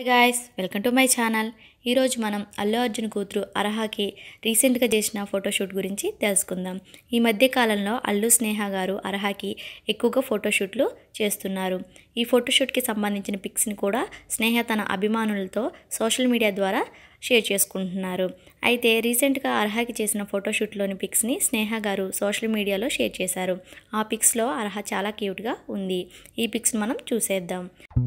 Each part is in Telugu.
hi guys welcome to my channel ఈరోజు మనం అల్లు అర్జున్ కూతురు అర్హకి రీసెంట్గా చేసిన ఫోటోషూట్ గురించి తెలుసుకుందాం ఈ మధ్య కాలంలో అల్లు స్నేహ గారు అర్హకి ఎక్కువగా ఫోటోషూట్లు చేస్తున్నారు ఈ ఫోటోషూట్కి సంబంధించిన పిక్స్ని కూడా స్నేహ తన అభిమానులతో సోషల్ మీడియా ద్వారా షేర్ చేసుకుంటున్నారు అయితే రీసెంట్గా అర్హకి చేసిన ఫోటోషూట్లోని పిక్స్ని స్నేహ గారు సోషల్ మీడియాలో షేర్ చేశారు ఆ పిక్స్లో అర్హ చాలా క్యూట్గా ఉంది ఈ పిక్స్ని మనం చూసేద్దాం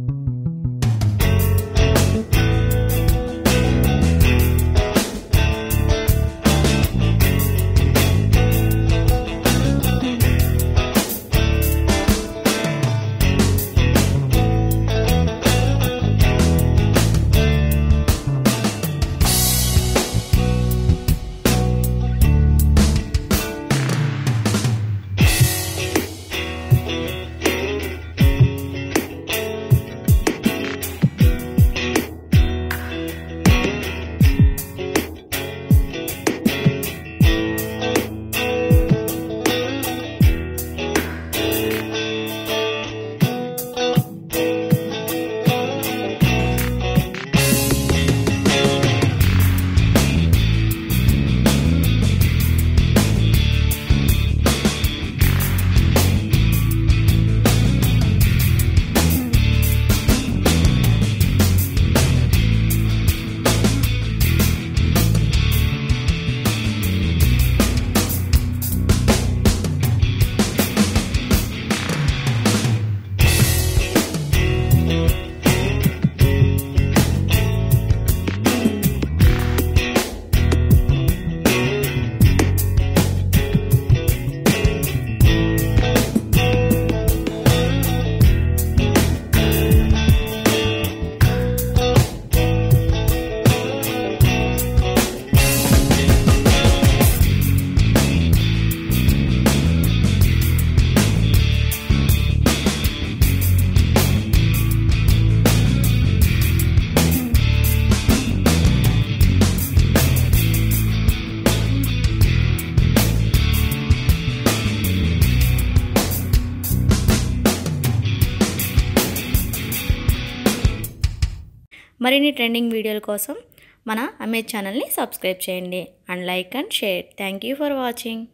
మరిన్ని ట్రెండింగ్ వీడియోల కోసం మన అమేజ్ ఛానల్ని సబ్స్క్రైబ్ చేయండి and like and share thank you for watching